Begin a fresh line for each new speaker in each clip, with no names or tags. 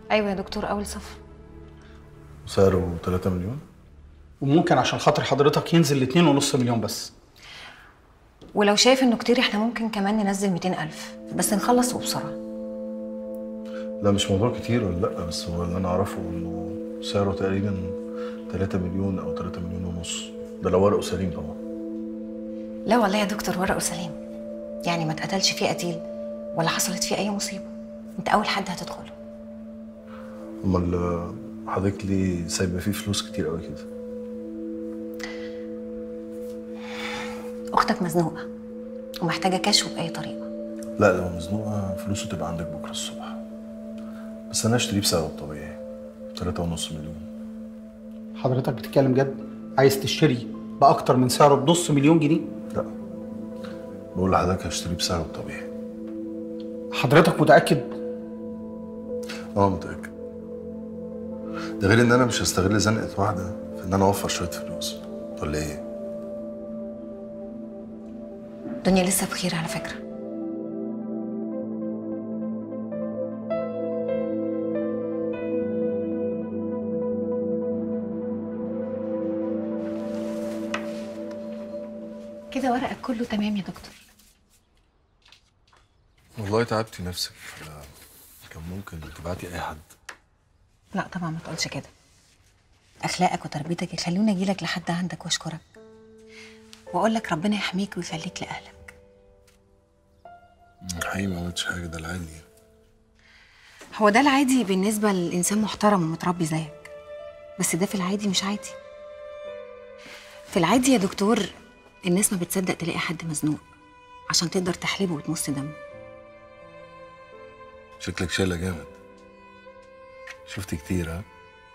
ايوه يا دكتور اول صف
سعره 3 مليون
وممكن عشان خاطر حضرتك ينزل لاتنين ونص مليون بس
ولو شايف انه كتير احنا ممكن كمان ننزل 200 الف بس نخلص وبسرعه
لا مش موضوع كتير ولا لا بس هو اللي انا اعرفه انه سعره تقريبا 3 مليون او 3 مليون ونص ده لو ورقه سليم طبعا
لا والله يا دكتور ورقه سليم يعني ما اتقتلش فيه قتيل ولا حصلت فيه اي مصيبه انت اول حد هتدخله
امال حضرتك ليه سايبه فيه فلوس كتير قوي كده
اختك مزنوقه ومحتاجه كشف باي طريقه
لا لو مزنوقه فلوسه تبقى عندك بكره الصبح بس انا اشتريه بسعره الطبيعي 3 ونص مليون
حضرتك بتتكلم جد عايز تشتري باكتر من سعره بنص مليون جنيه
لا بقول لحضرتك هشتريه بسعره الطبيعي
حضرتك متاكد
اه متاكد ده غير ان انا مش هستغل زنقه واحده في ان انا اوفر شويه فلوس ولا ايه
الدنيا لسه بخير على فكره كده ورقك كله تمام يا دكتور
والله تعبتي نفسك كان ممكن تبعتي اي حد
لا طبعا ما تقولش كده اخلاقك وتربيتك يخلوني اجيلك لحد عندك واشكرك واقول لك ربنا يحميك ويخليك لاهلك
حقيقي ما عملتش حاجه ده العادي
هو ده العادي بالنسبه لانسان محترم ومتربي زيك بس ده في العادي مش عادي في العادي يا دكتور الناس ما بتصدق تلاقي حد مزنوق عشان تقدر تحلبه وتمص دمه
شكلك شايله جامد شفت كتير ها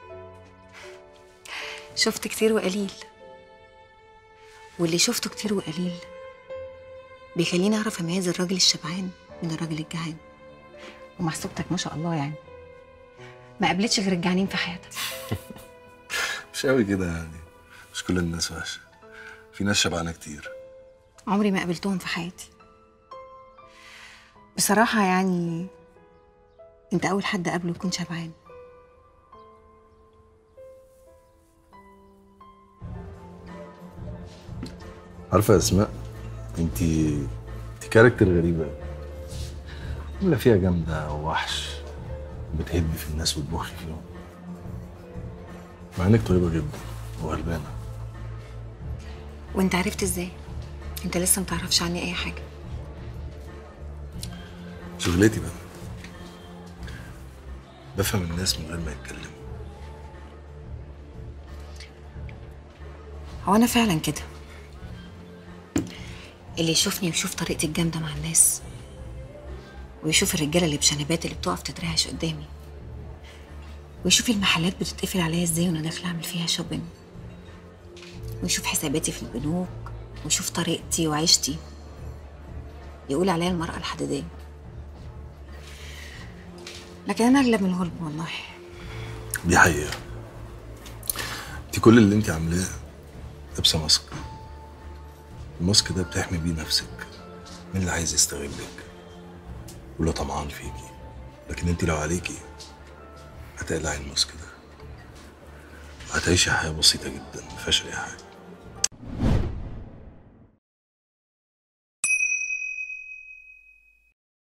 شفت كتير وقليل واللي شفته كتير وقليل بيخليني اعرف اميز الراجل الشبعان من الراجل الجعان ومحسوبتك ما شاء الله يعني ما قابلتش غير الجعانين في حياتك
مش قوي كده يعني مش كل الناس وحشه في ناس شبعانه كتير
عمري ما قابلتهم في حياتي بصراحة يعني انت اول حد قابله يكون شبعان
عارفه يا اسماء انت انت كاركتر غريبه عامله فيها جامده ووحش بتهدي في الناس وتبخي فيهم مع انك طيبه جدا وغلبانه
وانت عرفت ازاي انت لسه متعرفش عني اي حاجة
شغلتي بقى بفهم الناس من غير ما يتكلموا
هو انا فعلا كده اللي يشوفني ويشوف طريقتي الجامدة مع الناس ويشوف الرجالة اللي بشنبات اللي بتقف تترعش قدامي ويشوف المحلات بتتقفل عليا ازاي وانا داخلة اعمل فيها شوبينج ويشوف حساباتي في البنوك ويشوف طريقتي وعيشتي يقول عليا المرأة الحديدية لكن انا اغلب من الغلب والله
دي حقيقه انت كل اللي انت عاملاه لابسه ماسك الماسك ده بتحمي بيه نفسك من اللي عايز يستغلك واللي طمعان فيكي لكن انت لو عليكي هتقلعي الماسك ده وهتعيشي حياه بسيطه جدا ما فيهاش اي حاجه